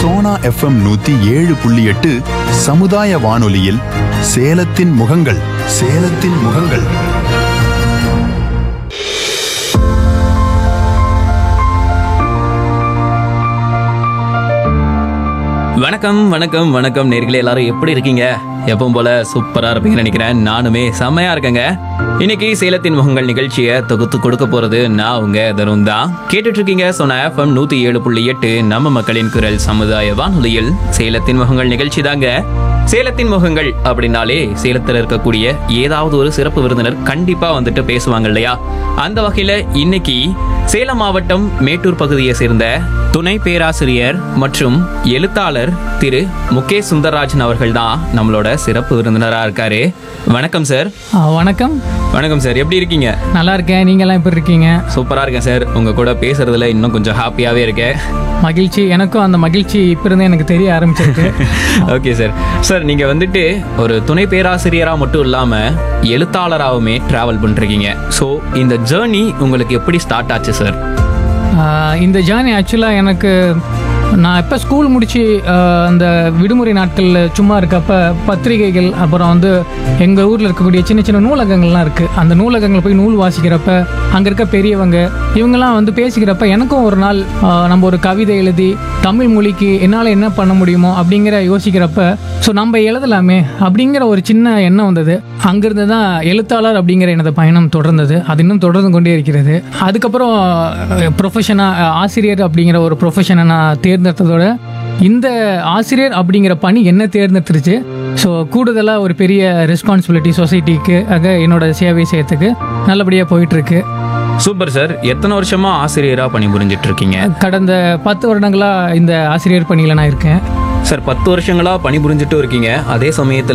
Sona FM நூத்தி ஏழு புள்ளி எட்டு சமுதாய வானொலியில் சேலத்தின் முகங்கள் சேலத்தின் முகங்கள் வணக்கம் வணக்கம் வணக்கம் நேர்களே எல்லாரும் எப்படி இருக்கீங்க எப்பவும் போல சூப்பரா இருப்பீங்கன்னு நினைக்கிறேன் நானுமே செம்மையா இருக்கேங்க இன்னைக்கு சேலத்தின் முகங்கள் நிகழ்ச்சியை தொகுத்து கொடுக்க போறது நான் உங்க தருண் தான் கேட்டுட்டு இருக்கீங்க சொன்ன எஃப்எம் நூத்தி ஏழு புள்ளி எட்டு நம்ம மக்களின் குரல் சமுதாய வானொலியில் சேலத்தின் முகங்கள் நிகழ்ச்சி தாங்க சேலத்தின் முகங்கள் அப்படின்னாலே சேலத்தில் இருக்கக்கூடிய ஏதாவது ஒரு சிறப்பு விருந்தினர் கண்டிப்பா வந்துட்டு பேசுவாங்க இல்லையா அந்த வகையில இன்னைக்கு சேலம் மாவட்டம் மேட்டூர் பகுதியை சேர்ந்த துணை பேராசிரியர் மற்றும் எழுத்தாளர் திரு முகேஷ் சுந்தரராஜன் அவர்கள் தான் நம்மளோட சிறப்பு விருந்தினரா இருக்காரு வணக்கம் சார் ஆ, வணக்கம் வணக்கம் சார் எப்படி இருக்கீங்க நல்லா இருக்கேன் நீங்கெல்லாம் எப்படி இருக்கீங்க சூப்பரா இருக்கேன் சார் உங்க கூட பேசுறதுல இன்னும் கொஞ்சம் ஹாப்பியாவே இருக்கேன் மகிழ்ச்சி எனக்கும் அந்த மகிழ்ச்சி இப்போ இருந்தே எனக்கு தெரிய ஆரம்பிச்சிருக்கு ஓகே சார் சார் நீங்க வந்துட்டு ஒரு துணை பேராசிரியரா மட்டும் இல்லாம எழுத்தாளராகவுமே டிராவல் பண்ணிருக்கீங்க ஸோ இந்த ஜேர்னி உங்களுக்கு எப்படி ஸ்டார்ட் ஆச்சு சார் ஆ, இந்த ஜேர்னி ஆக்சுவலாக எனக்கு நான் எப்போ ஸ்கூல் முடிச்சு ஆ, அந்த விடுமுறை நாட்களில் சும்மா இருக்கப்ப பத்திரிகைகள் அப்புறம் வந்து எங்கள் ஊரில் இருக்கக்கூடிய சின்ன சின்ன நூலகங்கள்லாம் இருக்குது அந்த நூலகங்களில் போய் நூல் வாசிக்கிறப்ப அங்கே இருக்க பெரியவங்க இவங்கெல்லாம் வந்து பேசிக்கிறப்ப எனக்கும் ஒரு நாள் ஆ, நம்ம ஒரு கவிதை எழுதி தமிழ் மொழிக்கு என்னால் என்ன பண்ண முடியுமோ அப்படிங்கிற யோசிக்கிறப்ப ஸோ நம்ம எழுதலாமே அப்படிங்கிற ஒரு சின்ன எண்ணம் வந்தது அங்கிருந்து தான் எழுத்தாளர் அப்படிங்கிற எனது பயணம் தொடர்ந்தது அது இன்னும் தொடர்ந்து கொண்டே இருக்கிறது அதுக்கப்புறம் ப்ரொஃபஷனாக ஆசிரியர் அப்படிங்கிற ஒரு ப்ரொஃபஷனை நான் தேர்ந்தெடுத்ததோட இந்த ஆசிரியர் அப்படிங்கிற பணி என்ன தேர்ந்தெடுத்துருச்சு ஸோ கூடுதலாக ஒரு பெரிய ரெஸ்பான்சிபிலிட்டி சொசைட்டிக்கு ஆக என்னோட சேவை செய்யறதுக்கு நல்லபடியாக போயிட்டுருக்கு சூப்பர் சார் எத்தனை வருஷமா ஆசிரியரா பணிபுரிஞ்சிட்டு இருக்கீங்க கடந்த பத்து வருடங்களாக இந்த ஆசிரியர் பணியில் நான் இருக்கேன் சார் பத்து வருஷங்களா பணிபுரிஞ்சிட்டும் இருக்கீங்க அதே சமயத்துல